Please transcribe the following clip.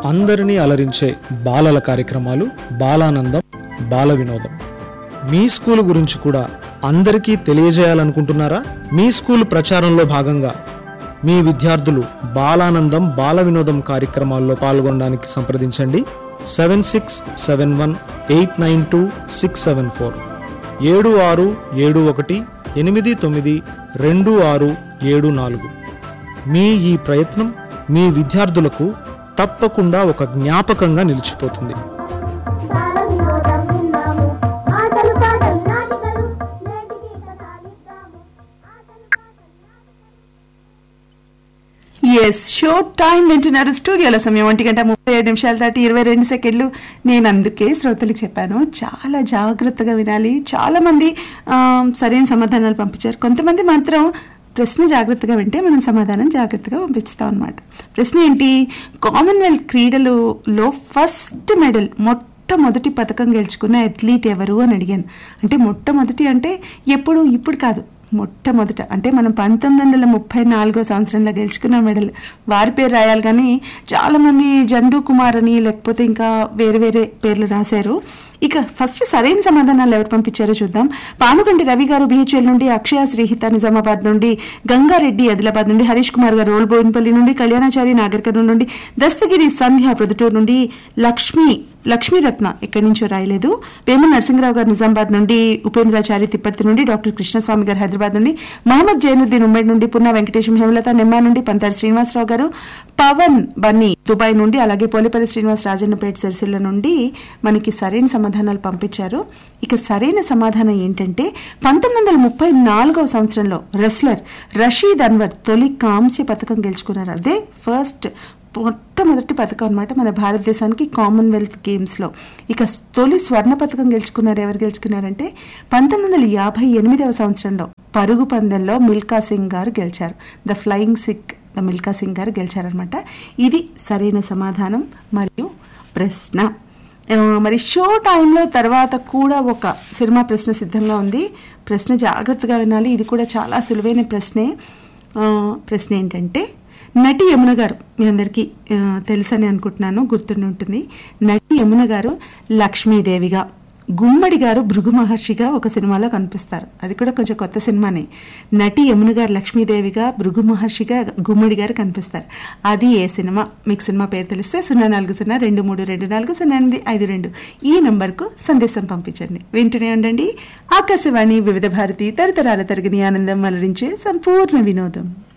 అందరినీ అలరించే బాలల కార్యక్రమాలు బాలానందం బాల వినోదం మీ స్కూల్ గురించి కూడా అందరికీ తెలియజేయాలనుకుంటున్నారా మీ స్కూల్ ప్రచారంలో భాగంగా మీ విద్యార్థులు బాలానందం బాల వినోదం కార్యక్రమాల్లో పాల్గొనడానికి సంప్రదించండి seven six seven one eight nine two six seven four ఏడు ఆరు ఏడు ఒకటి ఎనిమిది తొమ్మిది రెండు ఆరు ఏడు నాలుగు మీ ఈ ప్రయత్నం మీ విద్యార్థులకు తప్పకుండా ఒక జ్ఞాపకంగా నిలిచిపోతుంది బాల వినోదం విన్నాము ఆటలు పాటలు నాటికలు నేటికి కథ నిద్దాము ఆటలు పాటలు ఎస్ షో టైం వింటున్నారు స్టూడియోలో సమయం ఒంటి గంట ముప్పై ఏడు నిమిషాలు దాటి ఇరవై రెండు సెకండ్లు నేను అందుకే శ్రోతలకు చెప్పాను చాలా జాగ్రత్తగా వినాలి చాలా మంది ఆ, సరైన సమాధానాలు పంపించారు కొంతమంది మాత్రం ప్రశ్న జాగ్రత్తగా వింటే మనం సమాధానం జాగ్రత్తగా పంపిస్తాం అనమాట ప్రశ్న ఏంటి కామన్వెల్త్ క్రీడలలో ఫస్ట్ మెడల్ మొట్టమొదటి పథకం గెలుచుకున్న అథ్లీట్ ఎవరు అని అడిగాను అంటే మొట్టమొదటి అంటే ఎప్పుడు ఇప్పుడు కాదు మొట్టమొదట అంటే మనం పంతొమ్మిది వందల ముప్పై నాలుగో సంవత్సరంలో గెలుచుకున్న మెడల్ వారి పేరు రాయాలి కానీ చాలామంది జండు కుమార్ అని లేకపోతే ఇంకా వేరే వేరే పేర్లు రాశారు ఇక ఫస్ట్ సరైన సమాధానాలు ఎవరు పంపించారో చూద్దాం పానుగంటి రవి గారు బిహెచ్ఎల్ నుండి అక్షయ శ్రీహిత నిజామాబాద్ నుండి గంగారెడ్డి ఆదిలాబాద్ నుండి హరీష్ కుమార్ గారు ఓల్బోయినపల్లి నుండి కళ్యాణాచారి నాగర్ కర్నూలు నుండి దస్తగిరి సంధ్య ప్రొద్దుటూరు నుండి లక్ష్మి లక్ష్మీరత్న ఎక్కడి నుంచో రాయలేదు వేమ నరసింహరావు గారు నిజామాబాద్ నుండి ఉపేంద్రాచారి తిప్పర్తి నుండి డాక్టర్ కృష్ణస్వామి గారు హైదరాబాద్ నుండి మహమ్మద్ జైనుద్దీన్ ఉమ్మడి నుండి పున్నా వెంకటేశం హేమలత నెమ్మా నుండి పంతాడు శ్రీనివాసరావు గారు పవన్ బన్నీ దుబాయ్ నుండి అలాగే పోలేపల్లి శ్రీనివాస్ రాజన్నపేట సిరిసిల్ల నుండి మనకి సరైన సమాధానాలు పంపించారు ఇక సరైన సమాధానం ఏంటంటే పంతొమ్మిది వందల ముప్పై నాలుగవ సంవత్సరంలో రెస్లర్ రషీద్ అన్వర్ తొలి కాంస్య పథకం గెలుచుకున్నారు అదే ఫస్ట్ మొట్టమొదటి పథకం అన్నమాట మన భారతదేశానికి కామన్వెల్త్ గేమ్స్లో ఇక తొలి స్వర్ణ పథకం గెలుచుకున్నారు ఎవరు గెలుచుకున్నారంటే పంతొమ్మిది వందల యాభై ఎనిమిదవ సంవత్సరంలో పరుగు పందెంలో మిల్కా సింగ్ గారు గెలిచారు the flying Sikh the Milkha Singh గారు గెలిచారనమాట ఇది సరైన సమాధానం మరియు ప్రశ్న ఆ, మరి షో టైంలో తర్వాత కూడా ఒక సినిమా ప్రశ్న సిద్ధంగా ఉంది ప్రశ్న జాగ్రత్తగా వినాలి ఇది కూడా చాలా సులువైన ప్రశ్నే ఆ, ప్రశ్న ఏంటంటే నటి యమున గారు మీ అందరికీ ఆ, తెలుసని అనుకుంటున్నాను గుర్తుండి ఉంటుంది నటి యమున గారు లక్ష్మీదేవిగా గుమ్మడి గారు భృగు మహర్షిగా ఒక సినిమాలో కనిపిస్తారు అది కూడా కొంచెం కొత్త సినిమానే నటి యమున గారు లక్ష్మీదేవిగా భృగు మహర్షిగా గుమ్మడి గారు కనిపిస్తారు అది ఏ సినిమా మీకు సినిమా పేరు తెలిస్తే సున్నా నాలుగు సున్నా రెండు మూడు రెండు నాలుగు సున్నా ఎనిమిది ఐదు రెండు ఈ నంబర్కు సందేశం పంపించండి వింటూనే ఉండండి ఆకాశవాణి వివిధ భారతి తరతరాల తరగని ఆనందం అలరించే సంపూర్ణ వినోదం